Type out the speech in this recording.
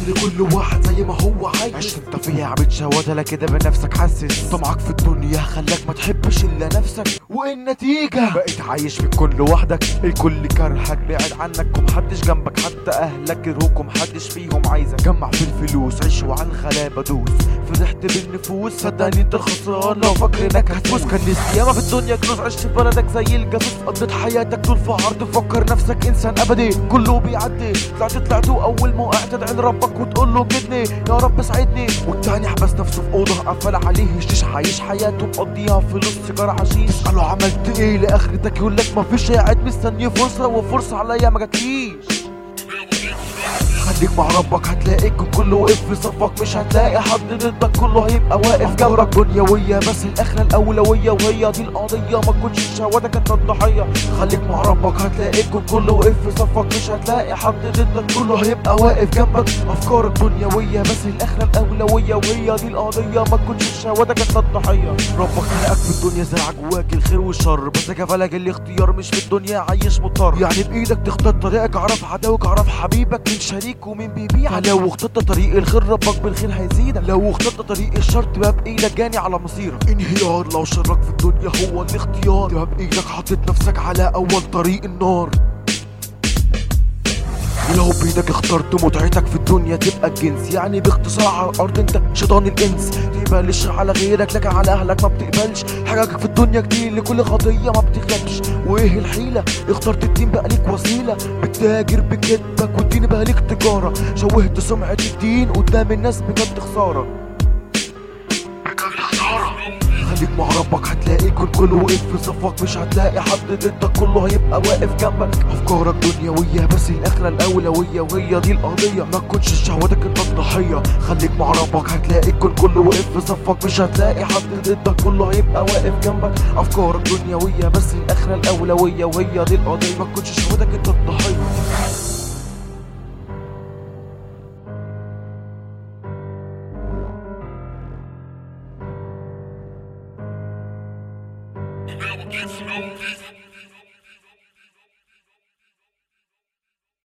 خلي كل واحد زي ما هو عايز عيش انت فيها عبيد شهوات لا كده بنفسك حاسس طمعك في الدنيا خلاك ما تحبش الا نفسك والنتيجة بقيت عايش في الكل وحدك الكل كرهك بعد عنك ومحدش جنبك حتى اهلك كرهوك ومحدش فيهم عايزك جمع في الفلوس عيش وعلى الغلابة دوس فرحت بالنفوس صدقني انت الخسران لو فاكر انك هتفوز كان نسي ياما في الدنيا كنوز عشت في بلدك زي الجاسوس قضيت حياتك طول في عرض فكر نفسك انسان ابدي كله بيعدي طلعت طلعت اول ما وقعت تدعي لربك وتقول له جدني يا رب ساعدني والتاني حبس نفسه في اوضه قفل عليه الشيش عايش حياته مقضيها فلوس سيجاره حشيش تساله عملت ايه لاخرتك يقول لك مفيش قاعد مستني فرصه وفرصه عليا ما جاتليش خليك مع ربك هتلاقيك كله واقف في صفك مش هتلاقي حد ضدك كله هيبقى واقف جنبك دنيوية بس الاخرة الاولوية وهي دي القضية ما تكونش شهوتك انت الضحية خليك مع ربك هتلاقيك كله واقف في صفك مش هتلاقي حد ضدك كله هيبقى واقف جنبك افكارك دنيوية بس الاخرة الاولوية وهي دي القضية ما تكونش شهوتك انت الضحية ربك خلقك في الدنيا زرع جواك الخير والشر بس كفلك الاختيار مش في الدنيا عايش مضطر يعني بايدك تختار طريقك اعرف عدوك اعرف حبيبك من شريك ومن بيبيعك لو اخترت طريق الخير ربك بالخير هيزيدك لو اخترت طريق الشر تبقى بايدك جاني على مصيرك انهيار لو شرك في الدنيا هو الاختيار تبقى بايدك حاطط نفسك على اول طريق النار ولو بايدك اخترت متعتك في الدنيا تبقى الجنس يعني باختصار على الارض انت شيطان الانس تقبلش على غيرك لكن على اهلك ما بتقبلش حاجك في الدنيا كتير لكل خطيه ما بتغلبش وايه الحيله اخترت الدين بقى ليك وسيله بتتاجر بكذبك والدين بقى ليك تجاره شوهت سمعه الدين قدام الناس بجد خساره خليك مع ربك هتلاقي كل كله واقف في صفك مش هتلاقي حد ضدك كله هيبقى واقف جنبك افكارك دنيويه بس الاخره الاولويه وهي دي القضيه ما تكونش شهوتك انت الضحيه خليك مع ربك هتلاقي كل كله واقف في صفك مش هتلاقي حد ضدك كله هيبقى واقف جنبك افكارك دنيويه بس الاخره الاولويه وهي دي القضيه ما تكونش شهوتك انت الضحيه Never gets no peace.